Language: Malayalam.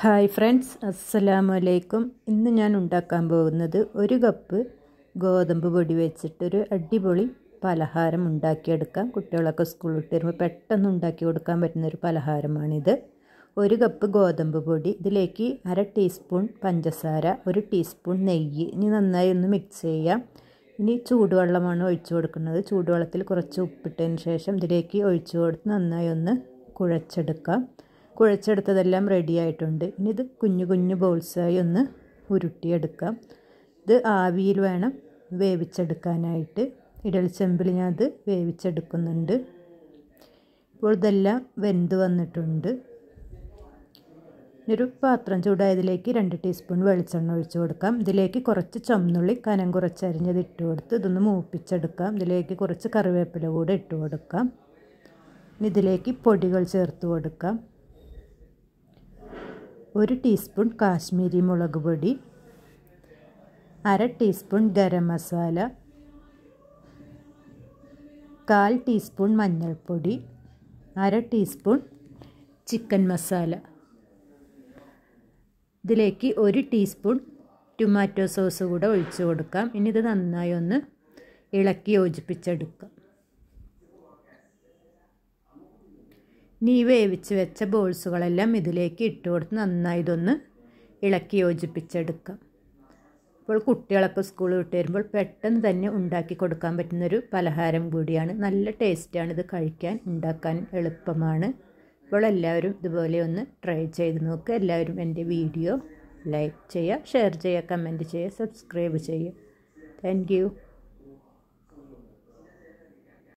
ഹായ് ഫ്രണ്ട്സ് അസ്സലാമു അലൈക്കും ഇന്ന് ഞാൻ ഉണ്ടാക്കാൻ പോകുന്നത് ഒരു കപ്പ് ഗോതമ്പ് പൊടി വെച്ചിട്ടൊരു അടിപൊളി പലഹാരം ഉണ്ടാക്കിയെടുക്കാം കുട്ടികളൊക്കെ സ്കൂളിൽ വിട്ട് വരുമ്പോൾ പെട്ടെന്ന് ഉണ്ടാക്കി കൊടുക്കാൻ പറ്റുന്നൊരു പലഹാരമാണിത് ഒരു കപ്പ് ഗോതമ്പ് പൊടി ഇതിലേക്ക് അര ടീസ്പൂൺ പഞ്ചസാര ഒരു ടീസ്പൂൺ നെയ്യ് ഇനി നന്നായി ഒന്ന് മിക്സ് ചെയ്യാം ഇനി ചൂടുവെള്ളമാണ് ഒഴിച്ചു കൊടുക്കുന്നത് ചൂടുവെള്ളത്തിൽ കുറച്ച് ഉപ്പിട്ടതിന് ശേഷം ഇതിലേക്ക് ഒഴിച്ചു കൊടുത്ത് നന്നായി ഒന്ന് കുഴച്ചെടുക്കാം കുഴച്ചെടുത്തതെല്ലാം റെഡി ആയിട്ടുണ്ട് ഇനി ഇത് കുഞ്ഞു കുഞ്ഞു ബോൾസായി ഒന്ന് ഉരുട്ടിയെടുക്കാം ഇത് ആവിയിൽ വേണം വേവിച്ചെടുക്കാനായിട്ട് ഇഡൽച്ചെമ്പിൽ ഞാൻ അത് വേവിച്ചെടുക്കുന്നുണ്ട് ഇപ്പോൾ ഇതെല്ലാം വെന്ത് വന്നിട്ടുണ്ട് ഒരു പാത്രം ചൂടായതിലേക്ക് രണ്ട് ടീസ്പൂൺ വെളിച്ചെണ്ണ ഒഴിച്ചു കൊടുക്കാം ഇതിലേക്ക് കുറച്ച് ചുമന്നുള്ളി കനം കുറച്ചരിഞ്ഞത് ഇട്ട് കൊടുത്ത് ഇതൊന്ന് മൂപ്പിച്ചെടുക്കാം ഇതിലേക്ക് കുറച്ച് കറിവേപ്പില കൂടെ ഇട്ട് കൊടുക്കാം ഇതിലേക്ക് പൊടികൾ ചേർത്ത് കൊടുക്കാം ഒരു ടീസ്പൂൺ കാശ്മീരി മുളക് പൊടി അര ടീസ്പൂൺ ഗരം മസാല കാൽ ടീസ്പൂൺ മഞ്ഞൾപ്പൊടി അര ടീസ്പൂൺ ചിക്കൻ മസാല ഇതിലേക്ക് ഒരു ടീസ്പൂൺ ടൊമാറ്റോ സോസ് കൂടെ ഒഴിച്ചു കൊടുക്കാം ഇനി ഇത് നന്നായി ഒന്ന് ഇളക്കി യോജിപ്പിച്ചെടുക്കാം നീ വേവിച്ച് വെച്ച ബോൾസുകളെല്ലാം ഇതിലേക്ക് ഇട്ട് കൊടുത്ത് നന്നായി ഇതൊന്ന് ഇളക്കി യോജിപ്പിച്ചെടുക്കാം ഇപ്പോൾ കുട്ടികളൊക്കെ സ്കൂളിൽ വിട്ട് വരുമ്പോൾ പെട്ടെന്ന് തന്നെ ഉണ്ടാക്കി കൊടുക്കാൻ പറ്റുന്നൊരു പലഹാരം കൂടിയാണ് നല്ല ടേസ്റ്റാണ് ഇത് കഴിക്കാൻ ഉണ്ടാക്കാൻ എളുപ്പമാണ് അപ്പോൾ എല്ലാവരും ഇതുപോലെ ഒന്ന് ട്രൈ ചെയ്ത് നോക്കുക എല്ലാവരും എൻ്റെ വീഡിയോ ലൈക്ക് ചെയ്യുക ഷെയർ ചെയ്യുക കമൻറ്റ് ചെയ്യുക സബ്സ്ക്രൈബ് ചെയ്യുക താങ്ക്